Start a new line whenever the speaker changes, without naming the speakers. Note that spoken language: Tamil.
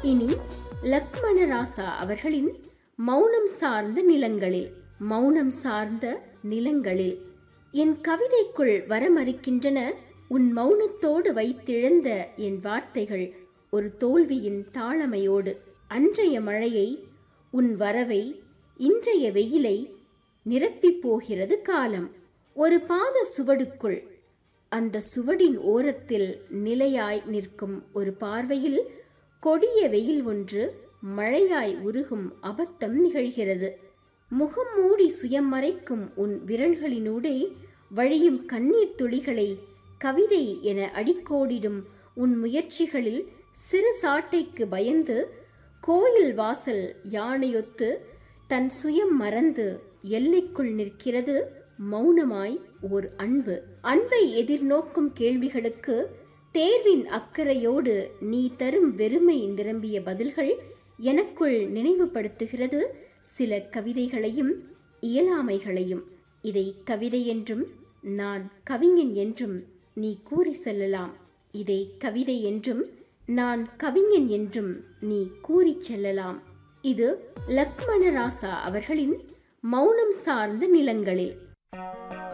இனி லக்மணராசா அவர்களின் மௌனம் சார்ந்த நிலங்களில் மௌனம் சார்ந்த நிலங்களில் என் கவிதைக்குள் வரமறுக்கின்றன உன் மௌனத்தோடு வைத்திழந்த என் வார்த்தைகள் ஒரு தோல்வியின் தாளமையோடு அன்றைய மழையை உன் வரவை இன்றைய வெயிலை நிரப்பிப் போகிறது காலம் ஒரு பாத சுவடுக்குள் அந்த சுவடின் ஓரத்தில் நிலையாய் நிற்கும் ஒரு பார்வையில் கொடிய வெயில் ஒன்று மழையாய் உருகும் அபத்தம் நிகழ்கிறது முகம் மூடி சுயம் மறைக்கும் உன் விரல்களினூடே வழியும் கண்ணீர் துளிகளை கவிதை என அடிக்கோடிடும் உன் முயற்சிகளில் சிறு சாட்டைக்கு பயந்து கோயில் வாசல் யானையொத்து தன் சுயம் மறந்து எல்லைக்குள் நிற்கிறது மௌனமாய் ஓர் அன்பு அன்பை எதிர்நோக்கும் கேள்விகளுக்கு தேர்வின் அக்கறையோடு நீ தரும் வெறுமை நிரம்பிய பதில்கள் எனக்குள் நினைவுபடுத்துகிறது சில கவிதைகளையும் இயலாமைகளையும் இதை கவிதை என்றும் நான் கவிஞன் என்றும் நீ கூறி செல்லலாம் இதை கவிதை என்றும் நான் கவிஞன் என்றும் நீ கூறிச் செல்லலாம் இது லக்மணராசா அவர்களின் மௌனம் சார்ந்த நிலங்களில்